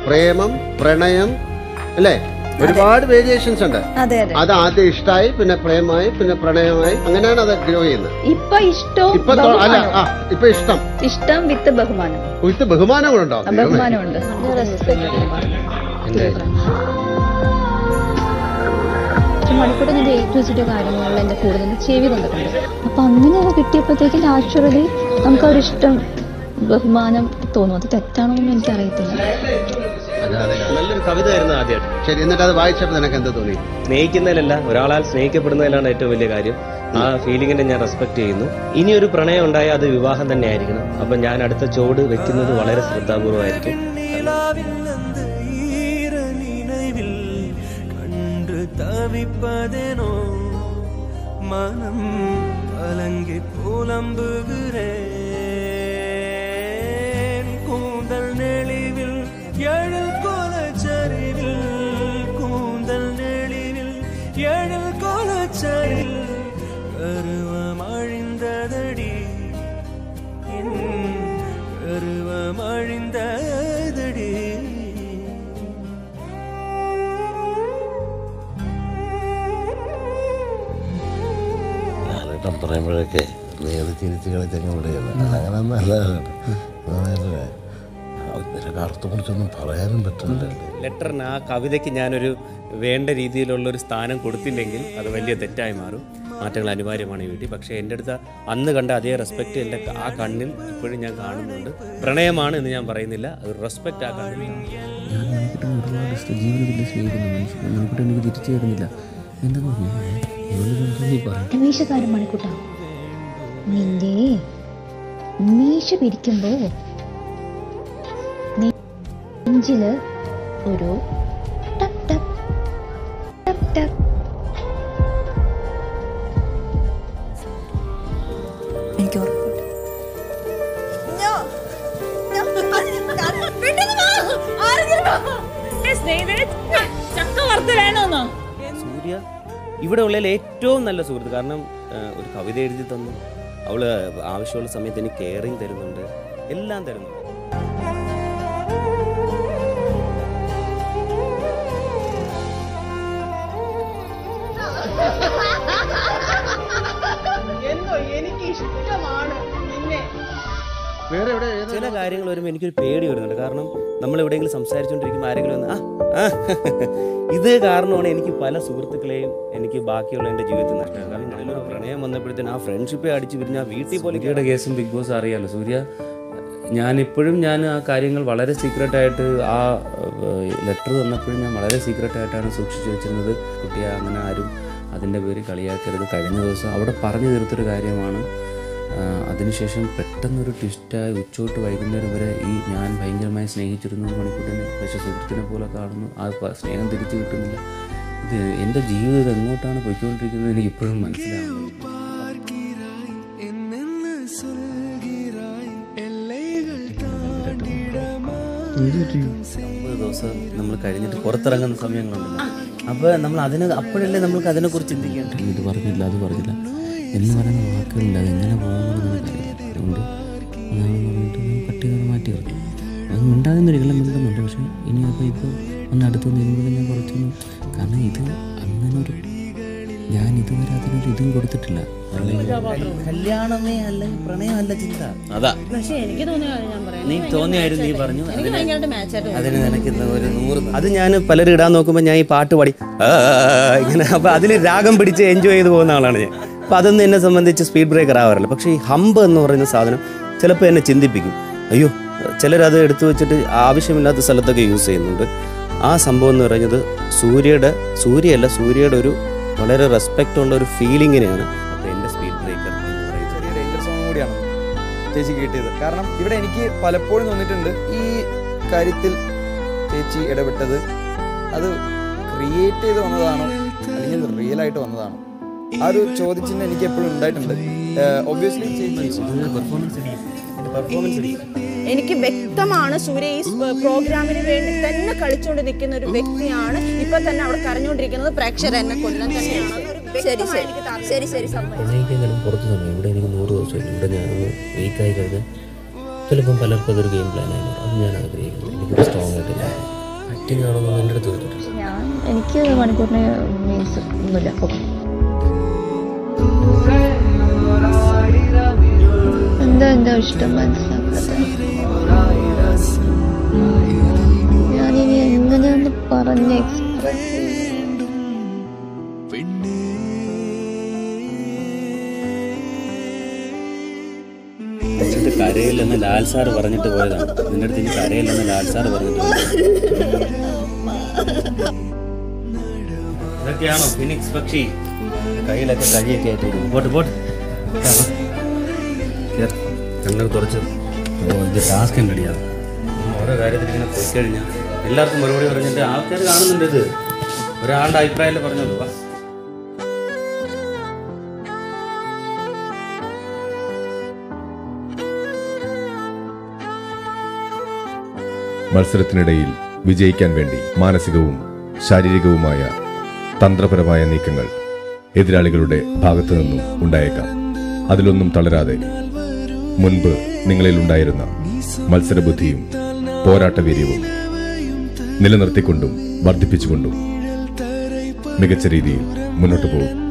പ്രേമം പ്രണയം അല്ലേ ഒരുപാട് വേരിയേഷൻസ് ഉണ്ട് അതെ അതെ അത് ആദ്യം ഇഷ്ടമായി പിന്നെ പ്രേമമായി പിന്നെ പ്രണയമായി അങ്ങനെയാണ് അത് ഗ്രോ ചെയ്യുന്നത് ഇപ്പൊ ഇഷ്ടവും ഇപ്പൊ തൊ- അല്ല ബഹുമാനവും. ആ ഇപ്പൊ ഇഷ്ടം ഇഷ്ടം വിത്ത് ബഹുമാനം വിത്ത് ബഹുമാനം കൂടെ ഉണ്ടോ ആ, ബഹുമാനമുണ്ട് മണിക്കൂർ ഞാൻ ഡേറ്റ് വെച്ചിട്ട് കാര്യങ്ങളിൽ എൻ്റെ കൂടുതൽ ചെവി തന്നിട്ടുണ്ട് അപ്പൊ അങ്ങനെ അത് കിട്ടിയപ്പോഴത്തേക്കും നാച്ചുറലി നമുക്ക് ഒരു ഇഷ്ടം ബഹുമാനം തോന്നും അത് തെറ്റാണോന്നും എനിക്കറിയത്തില്ല നല്ലൊരു കവിത ആയിരുന്നു ആദ്യമായിട്ട് ശരി എന്നിട്ട് അത് വായിച്ചപ്പോൾ നിനക്ക് എന്ത് തോന്നി സ്നേഹിക്കുന്നതിലല്ല ഒരാളാൽ സ്നേഹിക്കപ്പെടുന്നതിലാണ് ഏറ്റവും വലിയ കാര്യം ആ ഫീലിങ്ങിനെ ഞാൻ റെസ്പെക്ട് ചെയ്യുന്നു ഇനി ഒരു പ്രണയം ഉണ്ടായാൽ അത് വിവാഹം തന്നെ ആയിരിക്കണം അപ്പൊ ഞാൻ അടുത്ത ചോട് വെക്കുന്നത് വളരെ ശ്രദ്ധാപൂർവമായിരിക്കും நிலாவிலிருந்து ஈர நினைவில் கண்டு தவிப்பதேனோ மனம் கலங்கி புலம்புகிறேன் கூந்தல் நெளிவில் எழில் கோலச்சரிவில் கூந்தல் நெளிவில் எழில் கோலச்சரில் கருவம் அழிந்ததடி என் கருவம் அழிந்ததடி ലാലേട്ടൻ പറയുമ്പോഴൊക്കെ നീ അത് ചിരിച്ച് കളിച്ചങ്ങ് വിടുകയാണ് അങ്ങനെയൊന്നും അല്ല ലാലേട്ടൻ. നിനക്ക് അർത്ഥം കുറിച്ചൊന്നും പറയാനും പറ്റുന്നില്ല ലെറ്ററിന് ആ കവിതയ്ക്ക് ഞാനൊരു വേണ്ട രീതിയിലുള്ള ഒരു സ്ഥാനം കൊടുത്തില്ലെങ്കിൽ അത് വലിയ തെറ്റായി മാറും മാറ്റങ്ങൾ അനിവാര്യമാണ് ഈ വീട്ടിൽ പക്ഷേ എൻ്റെ അടുത്ത് അന്ന് കണ്ട അതേ റെസ്പെക്റ്റ് എൻ്റെ ആ കണ്ണിൽ ഇപ്പോഴും ഞാൻ കാണുന്നുണ്ട് പ്രണയമാണ് എന്ന് ഞാൻ പറയുന്നില്ല അത് റെസ്പെക്റ്റ് ആ കണ്ണിൽ കാണുന്നു. ഞാൻ മണിക്കുട്ടനെ ഒരുപാട് ഇഷ്ടം ജീവിതത്തിൽ സ്നേഹിക്കുന്നു മനുഷ്യൻ മണിക്കുട്ടൻ എനിക്ക് തിരിച്ചു തരുന്നില്ല എന്താ നീ പറയും മീശക്കാരൻ മണിക്കൂട്ട നിന്റെ മീശ പിരിക്കുമ്പോ നെഞ്ചില് ഒരു ടക് ടക് ടക് ടക് എനിക്ക് ഉറപ്പുണ്ട് ചക്ക വറുത്ത് വേണോന്നോ സൂര്യ ഇവിടെ ഉള്ളതിൽ ഏറ്റവും നല്ല സുഹൃത്ത് കാരണം ആ, ഒരു കവിത എഴുതി തന്നു അവള് ആവശ്യമുള്ള സമയത്ത് എനിക്ക് കെയറിങ് തരുന്നുണ്ട് എല്ലാം തരുന്നുണ്ട് എന്തോ എനിക്ക് ഇഷ്ടമാണ് നിന്നെ വേറെ എവിടെ ഏത് ചില കാര്യങ്ങൾ വരുമ്പോൾ എനിക്കൊരു പേടി വരുന്നുണ്ട് കാരണം നമ്മൾ എവിടെയെങ്കിലും സംസാരിച്ചുകൊണ്ടിരിക്കുമ്പോൾ ആരെങ്കിലും വന്ന് ആ ആ ഇത് കാരണമാണ് എനിക്ക് പല സുഹൃത്തുക്കളെയും എനിക്ക് ബാക്കിയുള്ള എൻ്റെ ജീവിതത്തിൽ നഷ്ടം കാരണം നല്ലൊരു പ്രണയം വന്നപ്പോഴത്തേന് ആ ഫ്രണ്ട്ഷിപ്പെ അടിച്ച് പിരിഞ്ഞ് ആ വീട്ടിൽ പോലെ സൂര്യയുടെ കേസും ബിഗ് ബോസ് അറിയാലോ സൂര്യ ഞാനിപ്പോഴും ഞാൻ ആ കാര്യങ്ങൾ വളരെ സീക്രട്ടായിട്ട് ആ ലെറ്റർ തന്നപ്പോഴും ഞാൻ വളരെ സീക്രട്ടായിട്ടാണ് സൂക്ഷിച്ചു വെച്ചിരുന്നത് കുട്ടിയെ അങ്ങനെ ആരും അതിൻ്റെ പേര് കളിയാക്കരുത് കഴിഞ്ഞ ദിവസം അവിടെ പറഞ്ഞു തീർത്തൊരു കാര്യമാണ് ആ, അതിനുശേഷം പെട്ടെന്നൊരു ട്വിസ്റ്റായി ഉച്ചോട്ട് വൈകുന്നേരം വരെ ഈ ഞാൻ ഭയങ്കരമായി സ്നേഹിച്ചിരുന്നു മണിക്കൂട്ടിനെ പക്ഷേ സുഹൃത്തിനെ പോലെ കാണുന്നു ആ പ- സ്നേഹം തിരിച്ചു കിട്ടുന്നില്ല ഇത് എൻ്റെ ജീവിതം എങ്ങോട്ടാണ് പോയിക്കൊണ്ടിരിക്കുന്നത് എനിക്ക് ഇപ്പോഴും മനസ്സിലാവുന്നില്ല பார்க்கிறாய் என்னென்ன சொல்கிறாய் எல்லைகள் தாண்டிடமா ഒമ്പത് ദിവസം നമ്മൾ കഴിഞ്ഞിട്ട് പുറത്തിറങ്ങുന്ന സമയങ്ങളുണ്ടല്ലോ അപ്പോൾ നമ്മൾ അതിന് അപ്പോഴല്ലേ നമ്മൾക്ക് അതിനെക്കുറിച്ച് ചിന്തിക്കേണ്ടത് ഇത് പറഞ്ഞില്ല അത് പറഞ്ഞില്ല എന്ന് പറയുന്ന വാക്കുകളില്ല അതെങ്ങനെ പോകുമെന്ന് നമുക്കറിയാം അതുകൊണ്ട് അതാണ് പറഞ്ഞിട്ട് ഞാൻ പട്ടിക മാറ്റി നിർത്തി അത് മിണ്ടാതെന്നൊരിക്കലും മിണ്ടുന്നുണ്ട് പക്ഷേ ഇനി അപ്പോൾ ഇപ്പോൾ ഒന്ന് അടുത്ത് നിന്നപ്പോൾ ഞാൻ കുറച്ചൊന്നും കാരണം ഇത് അങ്ങനെ ഒരു ഞാൻ ഇതുവരെ അതിനൊരു ഇതും കൊടുത്തിട്ടില്ല കല്യാണമേ അല്ലെങ്കിൽ പ്രണയമല്ല ചിന്ത അതാ പക്ഷെ എനിക്ക് തോന്നിയ കാര്യം ഞാൻ പറയാം നീ തോന്നിയായിരുന്നു നീ പറഞ്ഞു എനിക്ക് ഭയങ്കരമായിട്ട് മാച്ചായിട്ട് അതിന് നിനക്ക് ഇന്ന് ഒരു നൂറ് അത് ഞാൻ പലരും ഇടാൻ നോക്കുമ്പോൾ ഞാൻ ഈ പാട്ട് പാടി ആ, ഇങ്ങനെ അപ്പോൾ അതിൽ രാഗം പിടിച്ച് എൻജോയ് ചെയ്ത് പോകുന്ന ആളാണ് ഞാൻ അപ്പോൾ അതൊന്നും എന്നെ സംബന്ധിച്ച് സ്പീഡ് ബ്രേക്കർ ആവാറില്ല പക്ഷേ ഈ ഹമ്പ് എന്ന് പറയുന്ന സാധനം ചിലപ്പോൾ എന്നെ ചിന്തിപ്പിക്കും അയ്യോ ചിലരത് എടുത്തു വെച്ചിട്ട് ആവശ്യമില്ലാത്ത സ്ഥലത്തൊക്കെ യൂസ് ചെയ്യുന്നുണ്ട് ആ സംഭവം എന്ന് പറയുന്നത് സൂര്യയുടെ സൂര്യയല്ല സൂര്യയുടെ ഒരു വളരെ റെസ്പെക്റ്റ് ഉള്ള ഒരു ഫീലിങ്ങിനെയാണ് അപ്പോൾ എൻ്റെ സ്പീഡ് ബ്രേക്കർ എന്ന് പറയുന്നത് ചെറിയ ഡേഞ്ചർ സോൺ കൂടിയാണ് ചേച്ചി കിട്ടിയത് കാരണം ഇവിടെ എനിക്ക് പലപ്പോഴും തോന്നിയിട്ടുണ്ട് ഈ കാര്യത്തിൽ ചേച്ചി ഇടപെട്ടത് അത് ക്രിയേറ്റ് ചെയ്ത് വന്നതാണോ അല്ലെങ്കിൽ റിയൽ ആയിട്ട് വന്നതാണോ ആ ഒരു ചോദ്യചിഹ്നം എനിക്ക് എപ്പോഴും ഉണ്ടായിട്ടുണ്ട് ഒബ്വിയസ്ലി ചേച്ചി പെർഫോമൻസ് പെർഫോമൻസ് എനിക്ക് വ്യക്തമാണ് സൂര്യ ഈ പ്രോഗ്രാമിന് വേണ്ടി തന്നെ കളിച്ചുകൊണ്ട് നിൽക്കുന്ന ഒരു വ്യക്തിയാണ് ഇപ്പൊ തന്നെ അവിടെ കരഞ്ഞുകൊണ്ടിരിക്കുന്നത് പ്രേക്ഷകർ എന്നെ കൊല്ലം തന്നെയാണ് ശരി ശരി ശരി ശരി സമ്മതിച്ചു പ്രണയിക്കാനും കുറച്ച് സമയം ഇവിടെ എനിക്ക് നൂറ് ദിവസമില്ല ഇവിടെ ഞാനൊന്ന് വീക്കായി കഴിഞ്ഞാൽ ചിലപ്പം പലർക്കും അതൊരു ഗെയിം പ്ലാനായി മാറും അത് ഞാൻ ആഗ്രഹിക്കുന്നു എനിക്കൊരു സ്ട്രോങ് ആയിട്ട് മീറ്റിംഗ് ആണെന്ന് എൻ്റെ അടുത്ത് ചോദിച്ചിട്ടില്ല ഞാൻ എനിക്ക് മണിക്കൂറിന് മീൻസ് ഒന്നുമില്ല അപ്പോൾ എന്താ എന്താ ഇഷ്ടം മനസ്സിലാക്കാത്ത ഞാനിനി എങ്ങനെയൊന്ന് പറഞ്ഞ് എക്സ്പ്രസ് നിന്റെ അടുത്ത് കരയില്ലെന്ന് ലാൽ സാർ പറഞ്ഞിട്ട് പോയതാണ് നിന്റെ അടുത്ത് ഇനി കരയില്ലെന്ന് ലാൽ സാർ പറഞ്ഞിട്ട് പോയതാണ് ഇതൊക്കെയാണോ ഫിനിക്സ് പക്ഷി കയ്യിലൊക്കെ കഴിയൊക്കെ ആയിട്ട് വരും. പോട്ട് പോട്ട് കണ്ണൊക്കെ തുറച്ച് ഓ ഇത് ടാസ്ക് ഉണ്ടടിയാണ് ഓരോ കാര്യത്തിൽ ഇങ്ങനെ പോയി കഴിഞ്ഞാൽ എല്ലാവർക്കും മറുപടി പറഞ്ഞിട്ട് ആൾക്കാർ കാണുന്നുണ്ട് ഇത് ഒരാളുടെ അഭിപ്രായം പറഞ്ഞോളൂ വാ മത്സരത്തിനിടയിൽ വിജയിക്കാൻ വേണ്ടി മാനസികവും ശാരീരികവുമായ തന്ത്രപരമായ നീക്കങ്ങൾ എതിരാളികളുടെ ഭാഗത്തു നിന്നും ഉണ്ടായേക്കാം അതിലൊന്നും തളരാതെ മുൻപ് നിങ്ങളിൽ ഉണ്ടായിരുന്ന മത്സരബുദ്ധിയും പോരാട്ടവീര്യവും നിലനിർത്തിക്കൊണ്ടും വർദ്ധിപ്പിച്ചുകൊണ്ടും മികച്ച രീതിയിൽ മുന്നോട്ട് പോകും